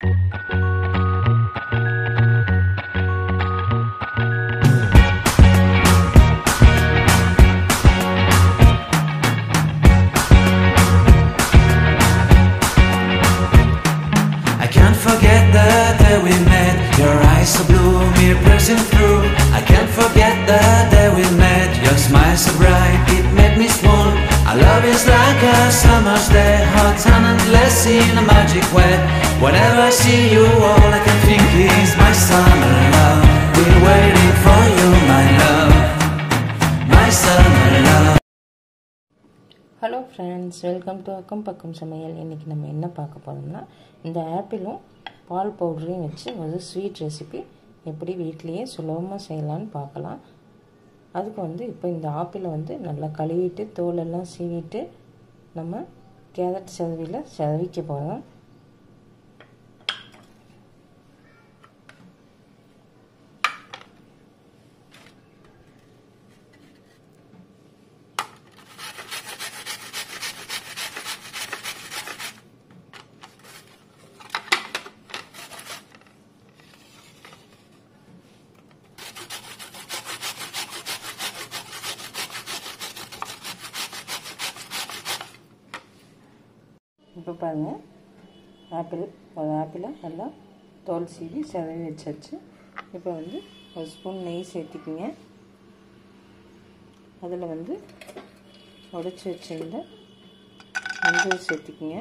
I can't forget the day we met. Your eyes so blue, me piercing through. I can't forget the day we met. Your smile so bright, it made me swoon. Our love is like a summer's day, hot and endless in a magic way. Whenever I see you, all I can think is my summer love. Been waiting for you, my love, my summer love. Hello friends welcome to அக்கம் பக்கம் சமையல் இன்றைக்கி நம்ம என்ன பார்க்க போகிறோம்னா இந்த ஆப்பிளும் பால் பவுடரையும் வச்சு ஒரு ஸ்வீட் ரெசிபி எப்படி வீட்லேயே சுலபமாக செய்யலான்னு பார்க்கலாம் அதுக்கு வந்து இப்போ இந்த ஆப்பிளை வந்து நல்லா கழுவிட்டு தோலெல்லாம் சீவிட்டு நம்ம கேரட் செதவியில் செதவிக்க போகிறோம் இப்போ பாருங்கள் ஆப்பிள் ஒரு ஆப்பிளை நல்லா தோல் சீவி செதவி வச்சாச்சு இப்போ வந்து ஒரு ஸ்பூன் நெய் சேர்த்திக்கிங்க அதில் வந்து உடச்சி வச்சிருந்த மஞ்சள் சேர்த்திக்கிங்க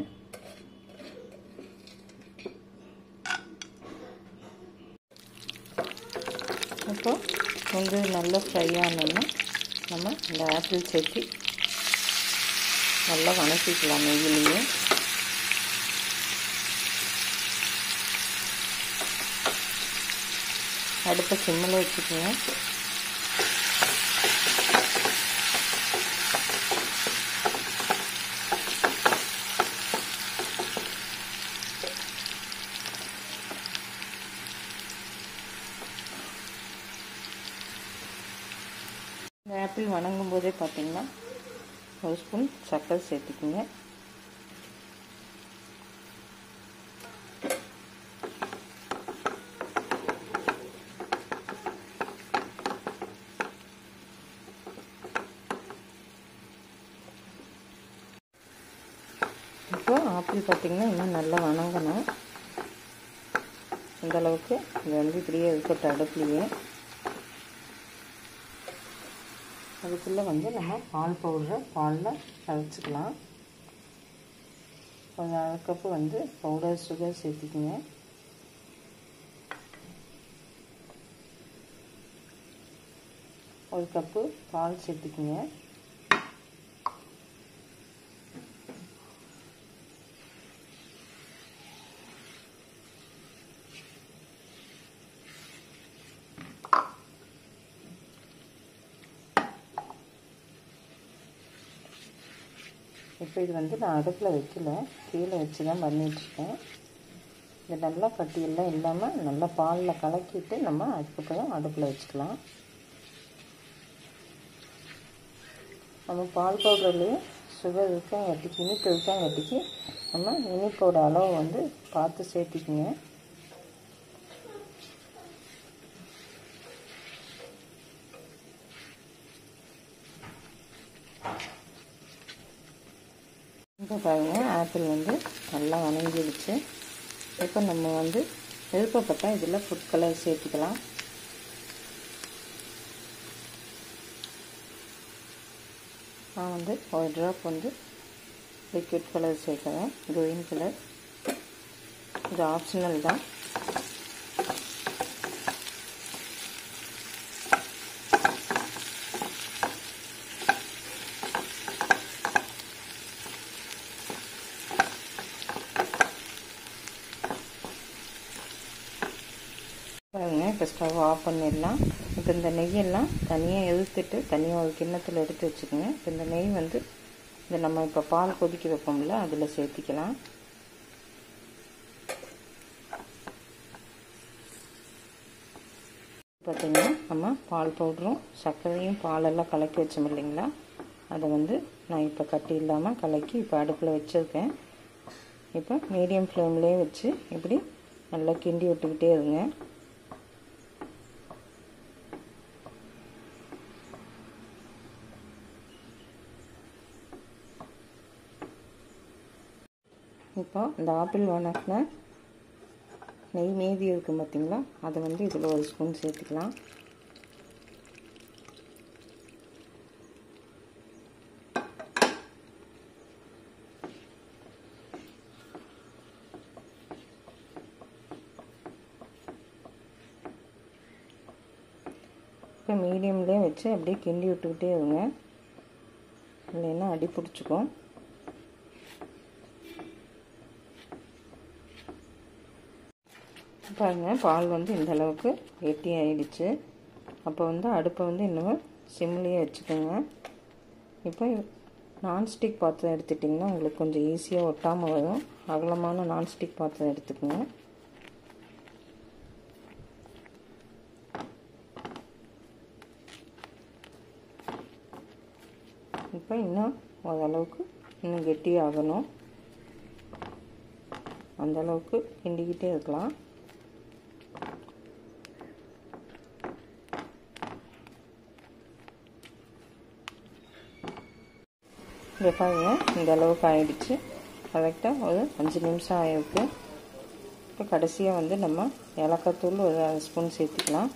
இப்போ வந்து நல்லா ஃப்ரை ஆனோன்னா நம்ம இந்த ஆப்பிள் சேர்த்து நல்லா வணக்கிக்கலாம் நெய்யிலேயே அடுப்பை சிம்மில் வச்சுக்கோங்க இந்த ஆப்பிள் வணங்கும் போதே பார்த்தீங்கன்னா ஒரு ஸ்பூன் சர்க்கரை சேர்த்துக்குங்க இப்போ ஆப்பிள் பார்த்திங்கன்னா இன்னும் நல்லா வணங்கணும் இந்த அளவுக்கு இது வந்து இப்படியே இருக்கட்டும் அடுப்புலையே அதுக்குள்ளே வந்து நம்ம பால் பவுடரை பாலில் கரைச்சிக்கலாம் ஒரு அரை கப்பு வந்து பவுடர் சுகர் சேர்த்திக்கங்க ஒரு கப்பு பால் சேர்த்துக்குங்க இப்போ இது வந்து நான் அடுப்பில் வைக்கல கீழே வச்சு தான் பண்ணிகிட்ருக்கேன் இது நல்லா கட்டியெல்லாம் இல்லாமல் நல்லா பாலில் கலக்கிட்டு நம்ம அதுக்கப்புறம் அடுப்பில் வச்சுக்கலாம் நம்ம பால் பவுடர்லேயே சுகர் இருக்காங்கட்டிக்கு இனிப்பு இருக்காங்கட்டிக்கு நம்ம இனிப்போட அளவு வந்து பார்த்து சேர்த்திக்குங்க இப்போ பாருங்கள் ஆப்பிள் வந்து நல்லா வணங்கிடுச்சு இப்போ நம்ம வந்து விருப்பப்பட்டால் இதில் ஃபுட் கலர் சேர்த்துக்கலாம் நான் வந்து ஒரு ட்ராப் வந்து லிக்விட் கலர் சேர்க்குறேன் க்ரீன் கலர் இது ஆப்ஷனல் தான் பாருங்க இப்போ ஸ்டவ் ஆஃப் பண்ணிடலாம் இப்போ இந்த நெய்யெல்லாம் தனியாக எடுத்துட்டு தனியாக ஒரு கிண்ணத்தில் எடுத்து வச்சுக்கோங்க இப்போ இந்த நெய் வந்து இந்த நம்ம இப்போ பால் கொதிக்க வைப்போம்ல அதில் சேர்த்திக்கலாம் பார்த்திங்கன்னா நம்ம பால் பவுடரும் சர்க்கரையும் பாலெல்லாம் கலக்கி வச்சோம் இல்லைங்களா அதை வந்து நான் இப்போ கட்டி இல்லாமல் கலக்கி இப்போ அடுப்பில் வச்சுருக்கேன் இப்போ மீடியம் ஃப்ளேம்லேயே வச்சு இப்படி நல்லா கிண்டி விட்டுக்கிட்டே இருங்க இப்போ இந்த ஆப்பிள் வணக்கின நெய் மீதி இருக்குது பார்த்திங்களா அதை வந்து இதில் ஒரு ஸ்பூன் சேர்த்துக்கலாம் இப்போ மீடியம்லேயே வச்சு அப்படியே கிண்டி விட்டுக்கிட்டே இருங்க இல்லைன்னா அடி பிடிச்சிக்கும் பாருங்கள் பால் வந்து இந்த அளவுக்கு கெட்டி ஆயிடுச்சு அப்போ வந்து அடுப்பை வந்து இன்னும் சிம்லேயே வச்சுக்கோங்க இப்போ நான்ஸ்டிக் பாத்திரம் எடுத்துட்டிங்கன்னா உங்களுக்கு கொஞ்சம் ஈஸியாக ஒட்டாமல் வரும் அகலமான நான்ஸ்டிக் பாத்திரம் எடுத்துக்கோங்க இப்போ இன்னும் ஓரளவுக்கு இன்னும் கெட்டியாகணும் அந்தளவுக்கு கிண்டிக்கிட்டே இருக்கலாம் இங்கே பாருங்கள் இந்த அளவுக்கு ஆயிடுச்சு கரெக்டாக ஒரு அஞ்சு நிமிஷம் ஆகிருக்கு இப்போ கடைசியாக வந்து நம்ம ஏலக்காய் தூள் ஒரு அரை ஸ்பூன் சேர்த்துக்கலாம்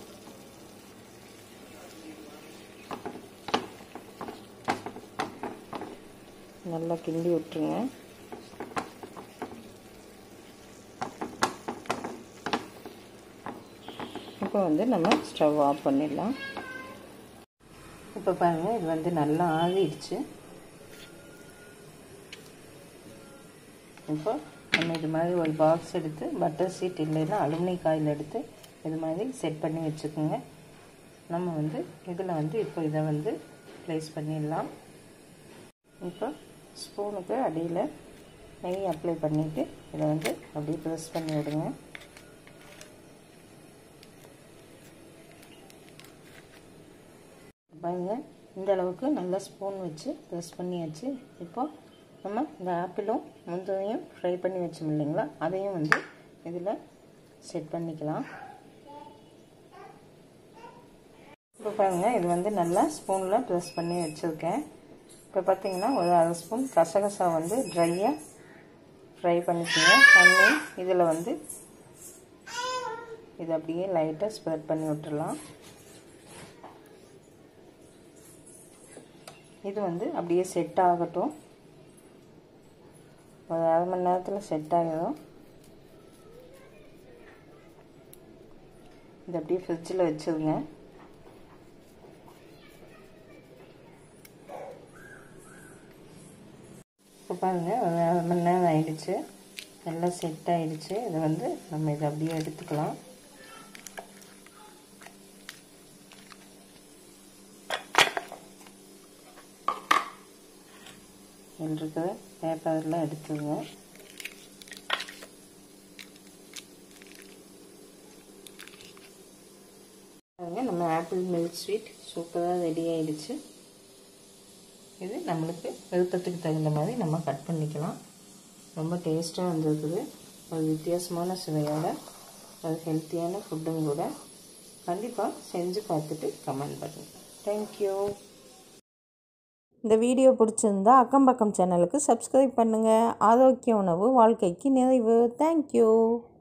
நல்லா கிண்டி விட்டுருங்க இப்போ வந்து நம்ம ஸ்டவ் ஆஃப் பண்ணிடலாம் இப்போ பாருங்கள் இது வந்து நல்லா ஆறிடுச்சு இப்போ நம்ம இது மாதிரி ஒரு பாக்ஸ் எடுத்து பட்டர் சீட் இல்லைன்னா அலுமினி காயில் எடுத்து இது மாதிரி செட் பண்ணி வச்சுக்கோங்க நம்ம வந்து இதில் வந்து இப்போ இதை வந்து ப்ளேஸ் பண்ணிடலாம் இப்போ ஸ்பூனுக்கு அடியில் நெய் அப்ளை பண்ணிவிட்டு இதை வந்து அப்படியே ப்ரெஸ் பண்ணி விடுங்க பாருங்க இந்த அளவுக்கு நல்லா ஸ்பூன் வச்சு ப்ரெஸ் பண்ணியாச்சு இப்போ நம்ம இந்த ஆப்பிளும் முந்தையும் ஃப்ரை பண்ணி வச்சோம் இல்லைங்களா அதையும் வந்து இதில் செட் பண்ணிக்கலாம் இப்போ பாருங்கள் இது வந்து நல்லா ஸ்பூனில் ப்ரெஸ் பண்ணி வச்சுருக்கேன் இப்போ பார்த்தீங்கன்னா ஒரு அரை ஸ்பூன் கசகசா வந்து ட்ரையாக ஃப்ரை பண்ணிக்கோங்க பண்ணி இதில் வந்து இது அப்படியே லைட்டாக ஸ்ப்ரெட் பண்ணி விட்டுடலாம் இது வந்து அப்படியே செட் ஆகட்டும் ஒரு அரை மணி நேரத்தில் செட் ஆகிடும் இது அப்படியே ஃப்ரிட்ஜில் வச்சுருங்க இப்போ பாருங்கள் ஒரு அரை மணி நேரம் ஆயிடுச்சு எல்லாம் செட் ஆயிடுச்சு இதை வந்து நம்ம இதை அப்படியே எடுத்துக்கலாம் இருக்கிற பேப்பர்லாம் எடுத்துங்க பாருங்க நம்ம ஆப்பிள் மில்க் ஸ்வீட் சூப்பராக ரெடி ஆயிடுச்சு இது நம்மளுக்கு விருப்பத்துக்கு தகுந்த மாதிரி நம்ம கட் பண்ணிக்கலாம் ரொம்ப டேஸ்ட்டாக வந்திருக்குது ஒரு வித்தியாசமான சுவையோட ஒரு ஹெல்த்தியான ஃபுட்டும் கூட கண்டிப்பாக செஞ்சு பார்த்துட்டு கமெண்ட் பண்ணுங்கள் தேங்க்யூ இந்த வீடியோ பிடிச்சிருந்தா அக்கம் பக்கம் சேனலுக்கு சப்ஸ்கிரைப் பண்ணுங்கள் ஆரோக்கிய உணவு வாழ்க்கைக்கு நிறைவு தேங்க்யூ